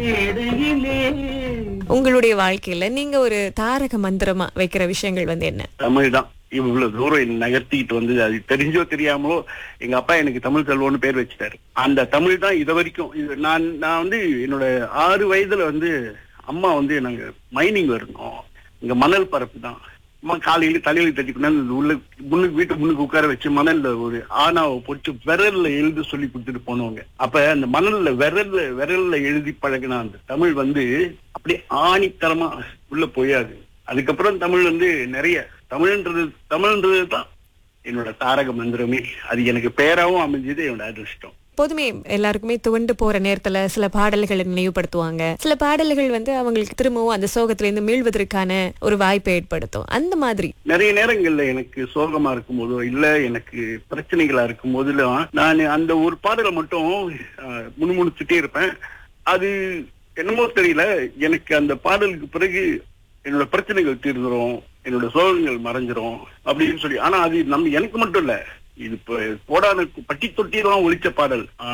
உங்களுடைய வாழ்க்கையில நீங்க ஒரு தாரக மந்திரமா வைக்கிற விஷயங்கள் வந்து என்ன தமிழ் தான் இவ்வளவு தூரம் என்னை நகர்த்திட்டு வந்து அது தெரிஞ்சோ தெரியாமலோ எங்க அப்பா எனக்கு தமிழ் செல்வம்னு பேர் வச்சுட்டாரு அந்த தமிழ் தான் இது வரைக்கும் இது நான் நான் வந்து என்னோட ஆறு வயதுல வந்து அம்மா வந்து நாங்க மைனிங் இருந்தோம் இங்க மணல் பரப்பு தான் அம்மா காலையில தலையில தட்டி கொண்டாந்து உள்ள முன்னுக்கு வீட்டு முன்னுக்கு உட்கார வச்சு மணல்ல ஒரு ஆனாவை பொறிச்சு விரல்ல எழுத சொல்லி கொடுத்துட்டு போனவங்க அப்ப அந்த மணல்ல விரல்ல விரல்ல எழுதி பழகின அந்த தமிழ் வந்து அப்படியே ஆணித்தரமா உள்ள போயாது அதுக்கப்புறம் தமிழ் வந்து நிறைய தமிழ்ன்றது தமிழ்ன்றது தான் என்னோட தாரக மந்திரமே அது எனக்கு பேராவும் அமைஞ்சது என்னோட அதிர்ஷ்டம் பொதுமே எல்லாருக்குமே துவண்டு போற நேரத்துல சில பாடல்களை நினைவுபடுத்துவாங்க சில பாடல்கள் வந்து அவங்களுக்கு திரும்பவும் அந்த சோகத்துல இருந்து மீள்வதற்கான ஒரு வாய்ப்பை ஏற்படுத்தும் அந்த மாதிரி நிறைய நேரங்கள்ல எனக்கு சோகமா இருக்கும் போதோ இல்ல எனக்கு பிரச்சனைகளா இருக்கும் போதுலாம் நான் அந்த ஒரு பாடலை மட்டும் ஆஹ், முணுமுணுத்துட்டே இருப்பேன் அது என்னமோ தெரியல எனக்கு அந்த பாடலுக்கு பிறகு என்னோட பிரச்சனைகள் தீர்ந்துரும் என்னோட சோகங்கள் மறைஞ்சிரும் அப்படின்னு சொல்லி ஆனா அது நம்ம எனக்கு மட்டும் இல்ல இது இப்ப கோடான பட்டி தொட்டியெல்லாம் ஒழிச்ச பாடல்